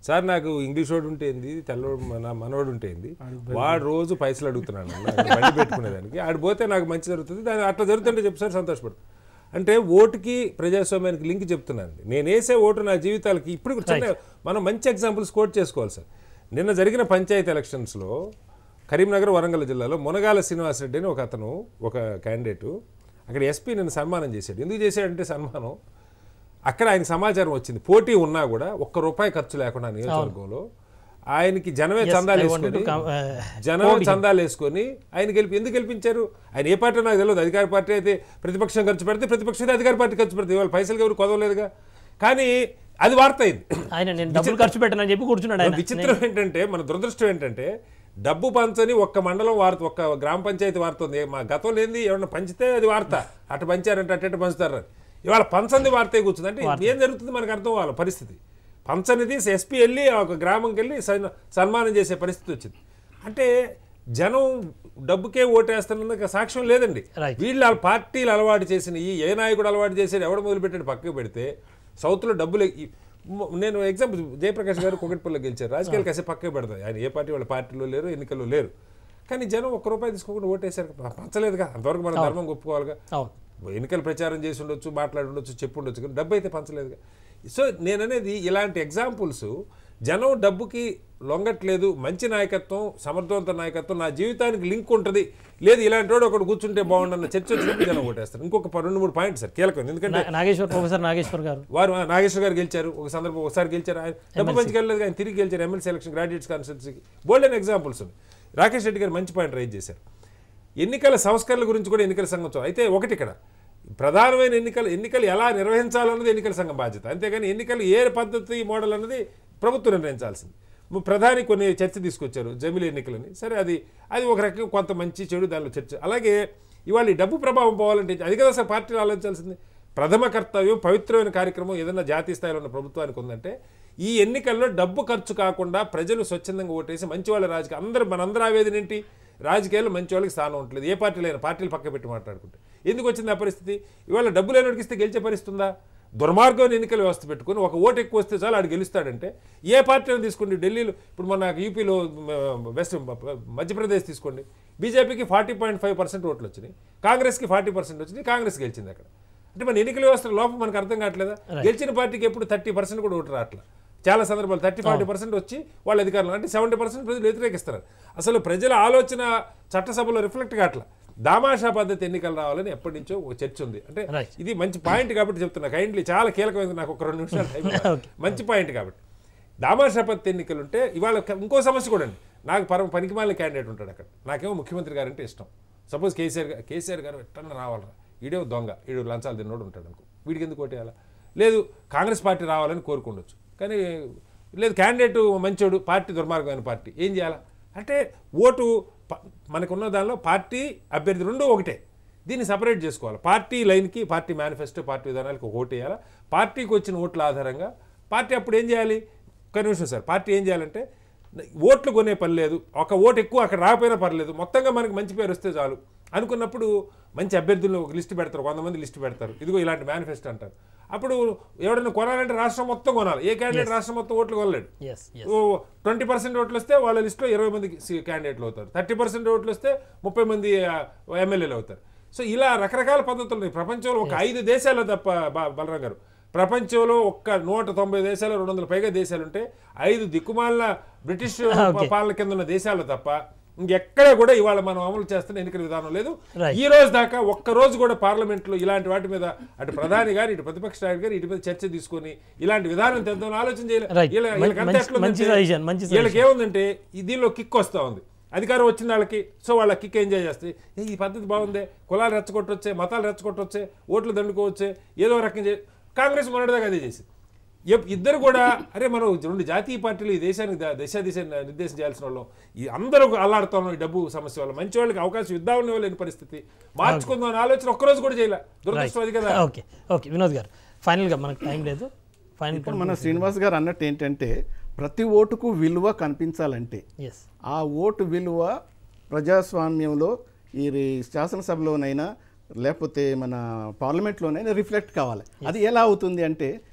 సార్ నాకు ఇంగ్లీష్ వాడు ఉంటే ఏంది తెల్లవాడు మన మనవాడు ఉంటే ఏంది వాడు రోజు పైసలు అడుగుతున్నాడు నన్ను. అది బండి పెట్టుకునేదానికి ఆడు పోతే నాకు మంచి జరుగుతుంది దాని అట్లా జరుగుతుంటే చెప్పు సార్ సంతోషపడు అంటే ఓటుకి ప్రజాస్వామ్యానికి లింక్ చెప్తున్నాను నేను వేసే ఓటు నా జీవితాలకి ఇప్పుడు కూడా చిన్న మనం మంచి ఎగ్జాంపుల్స్ కోట్ చేసుకోవాలి సార్ నిన్న జరిగిన పంచాయతీ ఎలక్షన్స్లో కరీంనగర్ వరంగల్ జిల్లాలో మునగాల శ్రీనివాసరెడ్డి అని ఒక అతను ఒక క్యాండిడేటు అక్కడ ఎస్పీ నిన్ను సన్మానం చేశాడు ఎందుకు చేశాడంటే సన్మానం అక్కడ ఆయన సమాచారం వచ్చింది పోటీ ఉన్నా కూడా ఒక్క రూపాయి ఖర్చు లేకుండా నియోజకవర్గంలో ఆయనకి జనమే చందాలు I wanted to వేసుకొని come, uh, జనమే చందాలు వేసుకొని ఆయన గెలిపి ఎందుకు గెలిపించారు ఆయన ఏ పార్టీ నాకు తెలియదు అధికార పార్టీ అయితే ప్రతిపక్షం ఖర్చు పెడితే ప్రతిపక్షం అయితే అధికార పార్టీ ఖర్చు పెడితే ఇవాళ పైసలు ఎవరు కొదవలేదుగా కానీ అది వార్త అయింది ఆయన నేను డబ్బులు ఖర్చు పెట్టనని చెప్పి కూర్చున్నాడు ఆయన విచిత్రం ఏంటంటే మన దురదృష్టం ఏంటంటే డబ్బు పంచని ఒక్క మండలం వార్త ఒక్క గ్రామ పంచాయతీ వార్తుంది మా గతంలో ఏంది ఏమన్నా పంచితే అది వార్త అటు పంచారంటే అటు ఇటు పంచుతారు అని. ఇవాళ పంచంది వార్తే కూర్చుంది అంటే ఏం జరుగుతుంది మనకు అర్థం అవ్వాలి పరిస్థితి పంచనిది ఎస్పీ వెళ్ళి ఆ ఒక గ్రామంకి వెళ్ళి సన్- సన్మానం చేసే పరిస్థితి వచ్చింది అంటే జనం డబ్బుకే ఓటేస్తున్నందుకు సాక్ష్యం లేదండి Right. వీళ్ళు ఆ పార్టీలు అలవాటు చేసిన ఈ ఏ నాయకుడు అలవాటు చేసాడు ఎవడు మొదలుపెట్టాడు పక్కకు పెడితే సౌత్లో డబ్బులు ఈ- మ- నేను ఎగ్జాంపుల్ జయప్రకాష్ గారు కుకట్పల్లి గెలిచారు రాజకీయాలు కాసే పక్కకు పెడతాయి ఆయన ఏ పార్టీ వాళ్ళ పార్టీలో లేరు ఎన్నికల్లో లేరు కానీ జనం ఒక్క రూపాయి తీసుకోకుండా ఓటేశారు ప- పంచలేదుగా అంతవరకు మన ధర్మం ఒప్పుకోవాలిగా అవును ఎన్నికల ప్రచారం చేసి ఉండొచ్చు మాట్లాడి ఉండొచ్చు చెప్పు ఉండొచ్చు కానీ డబ్బు అయితే పంచలేదుగా సో నేననేది ఇలాంటి ఎగ్జాంపుల్స్ జనం డబ్బుకి లొంగట్లేదు మంచి నాయకత్వం సమర్థవంత నాయకత్వం నా జీవితానికి లింక్ ఉంటుంది లేదు ఇలాంటి వాడు ఒకడు కూర్చుంటే బాగుండన్న చర్చ వచ్చినప్పుడు జనం ఓటేస్తారు ఇంకొక ప- రెండు మూడు పాయింట్స్ సార్ కీలకం ఎందుకంటే నా- నాగేశ్వర్ ప్రొఫెసర్ నాగేశ్వర్ గారు వారు ఆ, నాగేశ్వర గారు గెలిచారు ఒక సందర్భం ఒకసారి గెలిచారు ఆయన డబ్బు మంచి గెలలేదు ఆయన తిరిగి గెలిచారు ఎమ్మెల్సీ ఎలక్షన్ గ్రాడ్యుయేట్స్ కాన్స్టిట్యూన్సీకి బోల్డ్ అండ్ ఎగ్జాంపుల్స్ ఉన్నాయి రాకేష్ రెడ్డి గారు మంచి పాయింట్ రైజ్ చేశారు ఎన్నికల సంస్కరణల గురించి కూడా ఎన్నికల సంఘం చూ- అయితే ఒకటి ఇక్కడ ప్రధానమైన ఎన్నికలు ఎన్నికలు ఎలా నిర్వహించాలన్నది ఎన్నికల సంఘం బాధ్యత అంతేగాని ఎన్నికలు ఏ పద్ధతి మోడల్ అన్నది ప్రభుత్వం నిర్ణయించాల్సింది ము- ప్రధాని కొన్ని చర్చ తీసుకొచ్చారు జమిలి ఎన్నికలని సరే అది అది ఒక రకంగా కొంత మంచి చెడు దానిలో చర్చ అలాగే ఇవాళ ఈ డబ్బు ప్రభావం పోవాలంటే అది కదా సార్ పార్టీలు ఆలోచించాల్సింది ప్రథమ కర్తవ్యం పవిత్రమైన కార్యక్రమం ఏదైనా జాతీయ స్థాయిలో ఉన్న ప్రభుత్వానికి ఉందంటే ఈ ఎన్నికల్లో డబ్బు ఖర్చు కాకుండా ప్రజలు స్వచ్ఛందంగా ఓటేసి మంచి వాళ్ళ రాజకీయ అందరూ మనందరూ ఆవేదన ఏంటి రాజకీయాల్లో మంచి వాళ్ళకి స్థానం ఉండలేదు ఏ పార్టీ లేని పార్టీలు పక్క పెట్టి మాట్లాడుకుంటే ఎందుకు వచ్చింది ఆ పరిస్థితి ఇవాళ డబ్బు లేనివాడికి ఇస్తే గెలిచే పరిస్థితి ఉందా దుర్మార్గమైన ఎన్నికల వ్యవస్థ పెట్టుకుని ఒక ఓటు ఎక్కువ వస్తే చాలు ఆడు గెలుస్తాడంటే ఏ పార్టీని తీసుకోండి ఢిల్లీలో ఇప్పుడు మన యూపీలో మ, వెస్ట్ మధ్యప్రదేశ్ తీసుకోండి బీజేపీకి ఫార్టీ పాయింట్ ఫైవ్ పర్సెంట్ ఓట్లు వచ్చినాయి కాంగ్రెస్కి ఫార్టీ పర్సెంట్ వచ్చినాయి కాంగ్రెస్ గెలిచింది అక్కడ అంటే మన ఎన్నికల వ్యవస్థ లోపం మనకు అర్థం కావట్లేదా గెలిచిన పార్టీకి ఎప్పుడు థర్టీ పర్సెంట్ కూడా ఓటు రావట్లేదు చాలా సందర్భాలు థర్టీ ఫార్టీ పర్సెంట్ వచ్చి వాళ్ళ అధికారులు అంటే సెవెంటీ పర్సెంట్ ప్రజలు వ్యతిరేకిస్తారు అసలు ప్రజల ఆలోచన చట్టసభలో రిఫ్లెక్ట్ కావట్లా దామాషా పద్ధతి ఎన్నికలు రావాలని ఎప్పటి నుంచో ఒక చర్చ ఉంది అంటే Right. ఇది మంచి పాయింట్ కాబట్టి చెప్తున్నా కైండ్లీ చాలా కీలకమైనది నాకు ఒక రెండు నిమిషాలు టైం ఇవ్వాలి. మంచి పాయింట్ కాబట్టి దామాషా పద్ధతి ఎన్నికలు ఉంటే ఇవాళ ఒక- ఇంకో సమస్య కూడా అండి నాకు పరమ పనికిమాలిన క్యాండిడేట్ ఉంటాడు అక్కడ నాకేమో ముఖ్యమంత్రి గారు అంటే ఇష్టం సపోజ్ కేసీఆర్ గారు కేసీఆర్ గారు ఎట్టన్నా రావాలరా ఈడే దొంగ ఈడు లంచాలు తిన్నోడు ఉంటాడు అనుకో వీడికి ఎందుకు ఓటేయాలా లేదు కాంగ్రెస్ పార్టీ రావాలని కోరుకుండొచ్చు కానీ లేదు క్యాండిడేట్ మంచోడు పార్టీ దుర్మార్గమైన పార్టీ ఏం చేయాలా అంటే ఓటు ప- మనకున్న దానిలో పార్టీ అభ్యర్థి రెండు ఒకటే దీన్ని సపరేట్ చేసుకోవాలి పార్టీ లైన్కి పార్టీ మేనిఫెస్టో పార్టీ విధానాలకు ఒక ఓటు వేయాలా పార్టీకి వచ్చిన ఓట్ల ఆధారంగా పార్టీ అప్పుడు ఏం చేయాలి ఒక నిమిషం సార్ పార్టీ ఏం చేయాలంటే ఓట్లు కొనే పని లేదు ఒక ఓటు ఎక్కువ అక్కడ రాకపోయినా పర్లేదు మొత్తంగా మనకి మంచి పేరు వస్తే చాలు అనుకున్నప్పుడు మంచి అభ్యర్థులను ఒక లిస్ట్ పెడతారు వంద మంది లిస్ట్ పెడతారు ఇదిగో ఇలాంటి మేనిఫెస్టో అంటారు అప్పుడు ఎవరైనా కొనాలంటే రాష్ట్రం మొత్తం కొనాలి ఏ క్యాండిడేట్ రాష్ట్రం మొత్తం ఓట్లు కొనలేడు ఎస్ ఎస్ ట్వంటీ పర్సెంట్ ఓట్లు వస్తే వాళ్ళ లిస్టులో ఇరవై మంది క్యాండిడేట్లు అవుతారు థర్టీ పర్సెంట్ ఓట్లు వస్తే ముప్పై మంది ఎమ్మెల్యేలు అవుతారు సో ఇలా రకరకాల పద్ధతులు ఉన్నాయి ప్రపంచంలో ఒక ఐదు దేశాల్లో తప్ప బ- బలరాం గారు ప్రపంచంలో ఒక్క నూట తొంభై దేశాలు రెండు వందల పైగా దేశాలు ఉంటే ఐదు దిక్కుమాలిన బ్రిటిష్ Okay. పాలన కింద ఉన్న దేశాల్లో తప్ప ఇంకెక్కడ కూడా ఇవాళ మనం అమలు చేస్తున్న ఎన్నికల విధానం లేదు Right. ఈ రోజు దాకా ఒక్క రోజు కూడా పార్లమెంట్ లో ఇలాంటి వాటి మీద అటు ప్రధాని గారు ఇటు ప్రతిపక్ష నాయకుడు గారు ఇటు మీద చర్చ తీసుకొని ఇలాంటి విధానం తెద్దామని ఆలోచన చేయలేదు Right. వీళ్ళ- వీళ్ళకి అంతా మంచి- ఎట్లుందంటే, మంచి suggestion, మంచి వీళ్ళకి ఏముందంటే ఈ దీనిలో కిక్ వస్తూ ఉంది అధికారం వచ్చిన వాళ్ళకి సో వాళ్ళ కిక్ ఎంజాయ్ చేస్తే "ఏ, ఈ పద్ధతి బాగుంది కులాలు రెచ్చగొట్టొచ్చే మతాలు రెచ్చగొట్టొచ్చే ఓట్లు దండుకోవచ్చే ఏదో రకం చే కాంగ్రెస్ మొన్నటిదాకా అదే చేసింది ఎప్- ఇద్దరు కూడా అరే మనం రెండు జాతీయ పార్టీలు ఈ దేశానికి ద- దిశ దిశ నిర్దేశం చేయాల్సిన వాళ్ళం ఈ అందరూ అల్లాడుతాం ఈ డబ్బు సమస్య వల్ల మంచి వాళ్ళకి అవకాశం ఇద్దామని లేని పరిస్థితి మార్చుకుందాం అనే ఆలోచన ఒక్కరోజు కూడా చేయలే దురదృష్టం అది కదా ఓకే ఓకే వినోద్ గారు ఫైనల్గా మనకు టైం లేదు ఫైనల్ ఇప్పుడు మన శ్రీనివాస్ గారు అన్నట్టు ఏంటంటే ప్రతి ఓటుకు విలువ కనిపించాలంటే ఎస్ ఆ ఓటు విలువ ప్రజాస్వామ్యంలో ఈ రి- శాసనసభలోనైనా లేకపోతే మన పార్లమెంట్లోనైనా రిఫ్లెక్ట్ కావాలి అది ఎలా అవుతుంది అంటే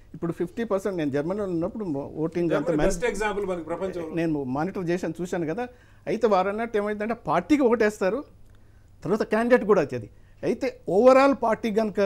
ఇప్పుడు ఫిఫ్టీ పర్సెంట్ నేను జర్మనీలో ఉన్నప్పుడు ఓటింగ్ అంతా బెస్ట్ ఎగ్జాంపుల్ మనకి ప్రపంచంలో నేను మానిటర్ చేశాను చూశాను కదా అయితే వారు అన్నట్టు ఏమైందంటే పార్టీకి ఒకటేస్తారు తర్వాత క్యాండిడేట్ కూడా వచ్చేది అయితే ఓవరాల్ పార్టీ కనుక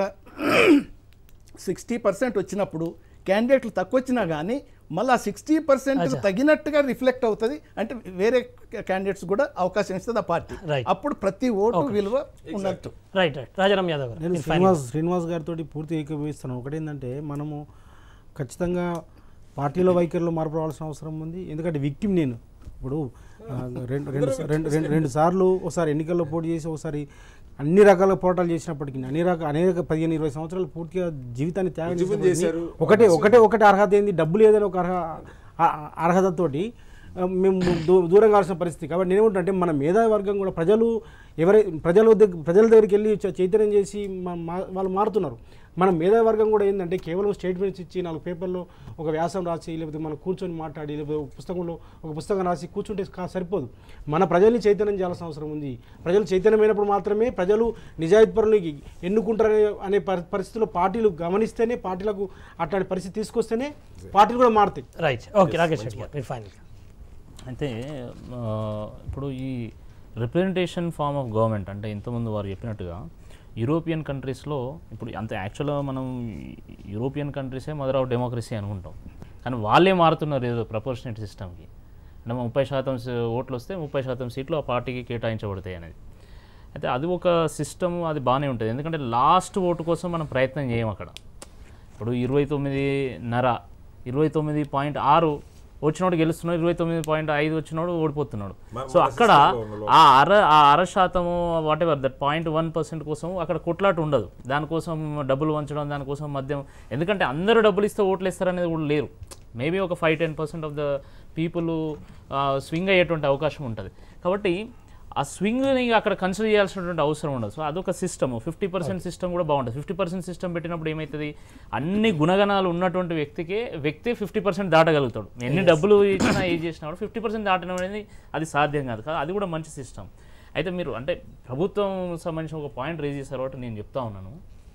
సిక్స్టీ పర్సెంట్ వచ్చినప్పుడు క్యాండిడేట్లు తక్కువ వచ్చినా కానీ మళ్ళీ సిక్స్టీ పర్సెంట్ తగినట్టుగా రిఫ్లెక్ట్ అవుతుంది అంటే వేరే క్యాండిడేట్స్ కూడా అవకాశం ఇస్తుంది ఆ పార్టీ Right. అప్పుడు ప్రతి ఓటు విలువ ఉన్నట్టు రైట్ రైట్ రాజారాం యాదవ్ గారు నేను మీరు final. శ్రీనివాస్ శ్రీనివాస్ గారితో పూర్తి ఏకీభవిస్తున్నాను ఒకటేంటంటే మనము ఖచ్చితంగా పార్టీలో వైఖరిలో మార్పు రావాల్సిన అవసరం ఉంది ఎందుకంటే విక్టిమ్ నేను ఇప్పుడు ఆ, రెండు రెండు రెండు రెండు రెండు సార్లు ఒకసారి ఎన్నికల్లో పోటీ చేసి ఒకసారి అన్ని రకాల పోరాటాలు చేసినప్పటికీ అన్ని రకాల అనేక పదిహేను ఇరవై సంవత్సరాలు పూర్తిగా జీవితాన్ని త్యాగం ఉద్యమం చేసినప్పటికీ చేశారు. ఒకటే ఒకటే ఒకటే అర్హత ఏంది డబ్బులు ఏదైనా ఒక అర్హ ఆ- అర్హతతోటి ఆ, మేము దూ దూరం కావాల్సిన పరిస్థితి కాబట్టి నేనేమంటే మన మేధావి వర్గం కూడా ప్రజలు ఎవరై ప్రజల దగ్గర ప్రజల దగ్గరికి వెళ్ళి చ- చైతన్యం చేసి మా- మా- వాళ్ళు మారుతున్నారు మన మేధావి వర్గం కూడా ఏంటంటే కేవలం స్టేట్మెంట్స్ ఇచ్చి నాలుగు పేపర్లో ఒక వ్యాసం రాసి లేకపోతే మనం కూర్చొని మాట్లాడి లేకపోతే ఒక పుస్తకంలో ఒక పుస్తకం రాసి కూర్చుంటే కా- సరిపోదు మన ప్రజల్ని చైతన్యం చేయాల్సిన అవసరం ఉంది ప్రజలు చైతన్యమైనప్పుడు మాత్రమే ప్రజలు నిజాయితీపరులు ఎన్నుకుంటారనే అనే పరి- పరిస్థితుల్లో పార్టీలు గమనిస్తేనే పార్టీలకు అట్లాంటి పరిస్థితి తీసుకొస్తేనే పార్టీలు కూడా మారుతాయి రైట్ ఓకే రాకేష్ రెడ్డి గారు మీరు ఫైనల్ అయితే ఆ, ఇప్పుడు ఈ రిప్రజెంటేషన్ ఫార్మ్ ఆఫ్ గవర్నమెంట్ అంటే ఇంతకుముందు వారు చెప్పినట్టుగా యూరోపియన్ కంట్రీస్లో ఇప్పుడు అంత యాక్చువల్గా మనం యూరోపియన్ కంట్రీసే మదర్ ఆఫ్ డెమోక్రసీ అనుకుంటాం కానీ వాళ్ళే మారుతున్నారు ఏదో ప్రపోర్షనేట్ సిస్టమ్కి అంటే ముప్పై శాతం స- ఓట్లు వస్తే ముప్పై శాతం సీట్లు ఆ పార్టీకి కేటాయించబడతాయి అనేది అయితే అది ఒక సిస్టమ్ అది బాగానే ఉంటుంది ఎందుకంటే లాస్ట్ ఓటు కోసం మనం ప్రయత్నం చేయం అక్కడ ఇప్పుడు ఇరవై తొమ్మిదిన్నర ఇరవై తొమ్మిది పాయింట్ ఆరు వచ్చినోడు గెలుస్తున్నాడు ఇరవై తొమ్మిది పాయింట్ ఐదు వచ్చినోడు ఓడిపోతున్నాడు మన- సో మన అక్కడ system లో ఉన్న ఆ అర ఆ అర శాతము whatever that point one percent కోసం అక్కడ కొట్లాట ఉండదు దానికోసం డబ్బులు వంచడం దానికోసం మద్యం ఎందుకంటే అందరూ డబ్బులు ఇస్తే ఓట్లు ఇస్తారనేది కూడా లేరు మేబీ ఒక five ten percent of the people swing అయ్యేటువంటి అవకాశం ఉంటుంది కాబట్టి ఆ స్వింగ్ని అక్కడ కన్సిడర్ చేయాల్సినటువంటి అవసరం ఉండదు సో అదొక సిస్టమ్ ఫిఫ్టీ పర్సెంట్ సిస్టమ్ కూడా బాగుంటుంది ఫిఫ్టీ పర్సెంట్ సిస్టమ్ పెట్టినప్పుడు ఏమవుతుంది అన్ని గుణగణాలు ఉన్నటువంటి వ్యక్తికే వ్యక్తి ఫిఫ్టీ పర్సెంట్ దాటగలుగుతాడు ఎన్ని డబ్బులు ఇచ్చినా ఏం చేసినా కూడా ఫిఫ్టీ పర్సెంట్ దాటడం అనేది అది సాధ్యం కాదు కదా అది కూడా మంచి సిస్టమ్ అయితే మీరు అంటే ప్రభుత్వం సంబంధించిన ఒక పాయింట్ రేజ్ చేశారు కాబట్టి నేను చెప్తా ఉన్నాను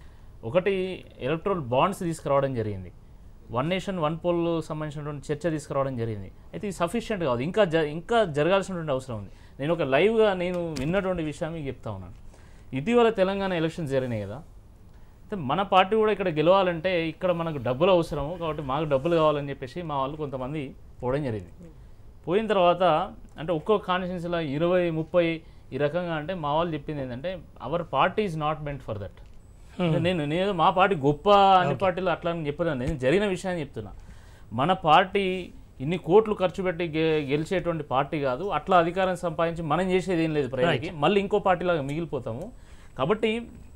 ఒకటి ఎలక్ట్రల్ బాండ్స్ తీసుకురావడం జరిగింది వన్ నేషన్ వన్ పోల్ సంబంధించినటువంటి చర్చ తీసుకురావడం జరిగింది అయితే ఇది సఫిషియెంట్ కాదు ఇంకా జ ఇంకా జరగాల్సినటువంటి అవసరం ఉంది నేను ఒక లైవ్గా నేను విన్నటువంటి విషయం మీకు చెప్తా ఉన్నాను ఇటీవల తెలంగాణ ఎలక్షన్స్ జరిగినాయి కదా అయితే మన పార్టీ కూడా ఇక్కడ గెలవాలంటే ఇక్కడ మనకు డబ్బులు అవసరము కాబట్టి మాకు డబ్బులు కావాలని చెప్పేసి మా వాళ్ళు కొంతమంది పోవడం జరిగింది పోయిన తర్వాత అంటే ఒక్కొక్క కాన్స్టిట్యున్సీలో ఇరవై ముప్పై ఈ రకంగా అంటే మా వాళ్ళు చెప్పింది ఏంటంటే our party is not meant for that నేను నేను మా పార్టీ గొప్ప అన్ని పార్టీలు అట్లా అని చెప్పాను నేను జరిగిన విషయాన్ని చెప్తున్నా మన పార్టీ ఇన్ని కోట్లు ఖర్చు పెట్టి గె- గెలిచేటువంటి పార్టీ కాదు అట్లా అధికారం సంపాదించి మనం చేసేది ఏం లేదు ప్రజలకి మళ్ళీ ఇంకో పార్టీలాగా మిగిలిపోతాము కాబట్టి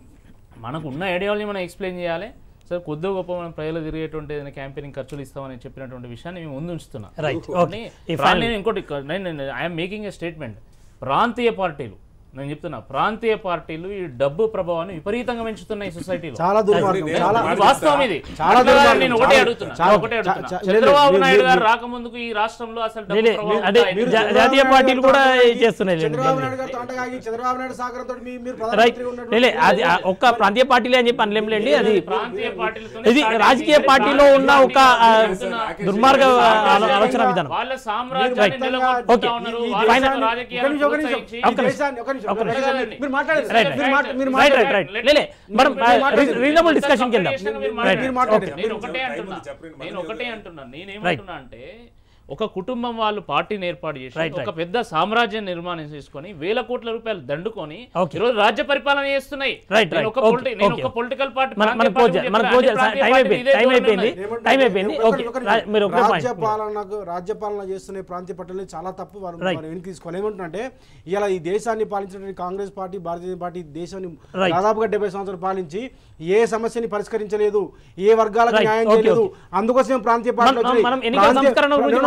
మనకు ఉన్న ఐడియాలజీ మనం ఎక్స్ప్లెయిన్ చేయాలి సార్ కొద్దిగా గొప్ప మనం ప్రజలు తిరిగేటువంటి ఏదైనా క్యాంపెయినింగ్ ఖర్చులు ఇస్తామని చెప్పినటువంటి విషయాన్ని మేము ముందు ఉంచుతున్నా రైట్ ఓకే ఈ ప్రా- నేను ఇంకోటి నేను ఐఎమ్ మేకింగ్ ఏ స్టేట్మెంట్ ప్రాంతీయ పార్టీలు నేను చెప్తున్నా ప్రాంతీయ పార్టీలు ఈ డబ్బు ప్రభావాన్ని విపరీతంగా పెంచుతున్నాయి సొసైటీలో చాలా దుర్మార్గం నేను చాలా ఇది వాస్తవం ఇది చాలా అట్లా దుర్మార్గం. నేను ఒకటే చాలా- అడుగుతున్నా చాలా- ఒకటే చా- అడుగుతున్నా చా- లేదు, చంద్రబాబు మీరు- నాయుడు గారు మీరు- రాకముందుకు ఈ రాష్ట్రంలో అసలు డబ్బు లే- ప్రభావం అదే ఉందా? జా- జాతీయ పార్టీలు కూడా చేస్తున్నాయి లేండి. చంద్రబాబు నాయుడు గారితో అంటగాగి చంద్రబాబు నాయుడు సహకారంతో మీ- మీరు రైట్ ప్రధానమంత్రి ఉన్నటువంటి లే, లే, అది ఆ ఒక్క ప్రాంతీయ పార్టీలే అని చెప్పి అనలేంలేండి అది ప్రాంతీయ పార్టీలతోనే ఇది స్టార్ట్ రాజకీయ అయింది. పార్టీలో ఉన్న ఒక ఆ, చెప్తున్నా. దుర్మార్గ ఆలో- ఆలోచన విధానం వాళ్ళ సామ్రాజ్యాన్ని మీరు నెలకొల్పుతా ఓకే. ఉన్నారు ఈ వాళ్ళ దేశాన్ని- రాజకీయాలను ఒక నిమిషం, ఒక నిమిషం. ప్రోత్సహించి ఈ ఒక్క నిమిషం. దేశాన్ని- ఒక నిమిషం. ఒక్క నిమిషం. మీరు- మీరు మాట్లాడండి రైట్, మీరు మాట్లా- మీరు రైట్ మాట్లాడండి. రైట్ రైట్ లేలే మనం రీజనబుల్ డిస్కషన్కి వెళ్దాం రైట్ మీరు మాట్లాడండి. నేను ఒకటే అంటున్నా నేను ఒకటే అంటున్నా నేనేమంటున్నా అంటే ఒక కుటుంబం వాళ్ళు పార్టీని ఏర్పాటు చేసి Right, ఒక పెద్ద సామ్రాజ్యం నిర్మాణం చేసుకొని వేల కోట్ల రూపాయలు దండుకొని Okay. ఈరోజు రాజ్య పరిపాలన చేస్తున్నాయి Right, నేను right. ఒక Okay, పొలిటి- నేను okay. ఒక పొలిటికల్ పార్టీ మన మన క్లోజ్ మన క్లోజ్ టైం అయిపోయింది టైం అయిపోయింది టైం అయిపోయింది ఒక- ఓకే ఒక రా- నిమిషం. మీరు ఒక పాయింట్ రాజ్యపాలనకు రాజ్యపాలన చేస్తున్న ప్రాంతీయ పట్టణాలు చాలా తప్పు వారు వారు వెనక్కి తీసుకోవాలి ఏమంటున్నంటే ఇలా ఈ దేశాన్ని పాలించినటువంటి కాంగ్రెస్ పార్టీ భారతీయ జనతా పార్టీ దేశాన్ని Right. దాదాపుగా డెబ్బై సంవత్సరాలు పాలించి ఏ సమస్యని పరిష్కరించలేదు ఏ వర్గాలకు Right. న్యాయం Okay, చేయలేదు okay. అందుకోసం ప్రాంతీయ పార్టీలు మనం- వచ్చినాయి. మనం ఎన్నికల ప్రాంతీయ- సంస్కరణ గురించి No, no, no,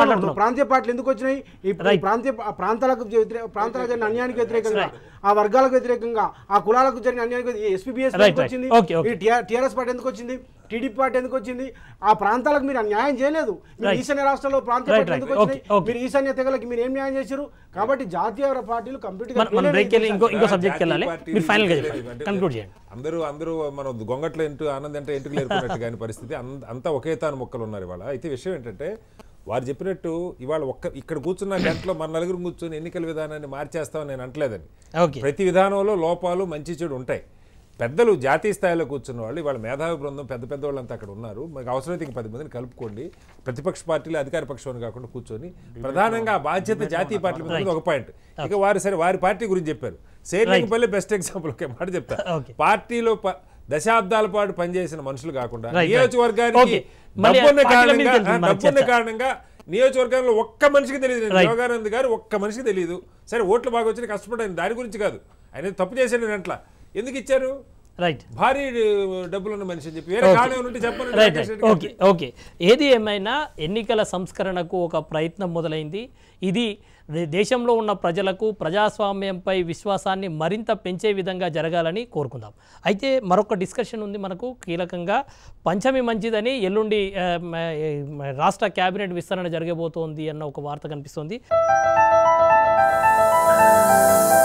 మాట్లాడుతున్నాం ప్రాంతీయ పార్టీలు ఎందుకు వచ్చినాయి ఇప్పుడు ఈ ప్రాంతీయ ఆ ప్రాంతాలకు వ్యతిరే- ప్రాంతాలకు జరిగిన అన్యాయానికి వ్యతిరేకంగా ఆ వర్గాలకు వ్యతిరేకంగా ఆ కులాలకు జరిగిన అన్యాయానికి ఎస్పీబీఎస్ Right, ఎందుకు right. వచ్చింది Okay, okay. ఈ టీఆర్ఎస్ పార్టీ ఎందుకు వచ్చింది టీడీపీ పార్టీ ఎందుకు వచ్చింది ఆ ప్రాంతాలకు మీరు న్యాయం చేయలేదు మీరు Right. ఈశాన్య రాష్ట్రాల్లో ప్రాంతీయ Right, పార్టీలు right. ఎందుకు వచ్చినాయి Okay, okay. మీరు ఈశాన్య తెగలకి మీరు ఏం న్యాయం చేశారు కాబట్టి జాతీయ పార్టీలు కంప్లీట్ మన మన బ్రేక్ వెళ్ళి ఇంకో ఇంకో సబ్జెక్ట్కి జాతీయ వెళ్ళాలి పార్టీలు మీరు ఫైనల్గా ఇంటికి చెప్పండి అంటే కన్క్లూడ్ చేయండి అందరూ అందరూ మనం గొంగట్లో ఇంటూ ఆనందం అంటే ఇంటికి లేరుకున్నట్టు కానీ పరిస్థితి అంత- అంతా ఒకే తాను మొక్కలు ఉన్నారు ఇవాళ అయితే విషయం ఏంటంటే వారు చెప్పినట్టు ఇవాళ ఒక్క ఇక్కడ కూర్చున్న గంటలో మన నలుగురు కూర్చొని ఎన్నికల విధానాన్ని మార్చేస్తామని నేను అంటలేదని ఓకే ప్రతి విధానంలో లోపాలు మంచి చెడు ఉంటాయి పెద్దలు జాతీయ స్థాయిలో కూర్చున్న వాళ్ళు ఇవాళ మేధావి బృందం పెద్ద పెద్ద వాళ్ళంతా అక్కడ ఉన్నారు మనకు అవసరమైతే ఇంక పది మందిని కలుపుకోండి ప్రతిపక్ష పార్టీలు అధికార పక్షం కాకుండా కూర్చొని ప్రధానంగా ఆ బాధ్యత జాతీయ పార్టీల మీద ఉంది ఒక పాయింట్ ఇక వారు సరే వారి పార్టీ గురించి చెప్పారు సేర్లింగపల్లి బెస్ట్ ఎగ్జాంపుల్ ఒక మాట చెప్తా Okay. పార్టీలో ప- దశాబ్దాల పాటు పనిచేసిన మనుషులు కాకుండా Right, right. నియోజకవర్గానికి Okay. మళ్ళీ డబ్బున్న పార్టీల కారణంగా మీదకి వెళ్తుంది మన డబ్బున్న చర్చ. కారణంగా నియోజకవర్గంలో ఒక్క మనిషికి తెలియదు Right. యోగానంద్ గారు ఒక్క మనిషికి తెలియదు సరే ఓట్లు బాగా వచ్చి కష్టపడ్డాను దాని గురించి కాదు ఆయన తప్పు చేశాడు నేను అట్లా ఎందుకు ఇచ్చారు రైట్ భారీ డబ్బులున్న మనిషి అని చెప్పి వేరే Okay. కారణం ఉంటే చెప్పండి right Rakesh right Reddy okay okay ఏది ఏమైనా ఎన్నికల సంస్కరణకు ఒక ప్రయత్నం మొదలైంది ఇది దే- దేశంలో ఉన్న ప్రజలకు ప్రజాస్వామ్యంపై విశ్వాసాన్ని మరింత పెంచే విధంగా జరగాలని కోరుకుందాం అయితే మరొక డిస్కషన్ ఉంది మనకు కీలకంగా పంచమి మంచిదని ఎల్లుండి ఆ, మ- ఏ, మ- రాష్ట్ర కేబినెట్ విస్తరణ జరగబోతోంది అన్న ఒక వార్త కనిపిస్తోంది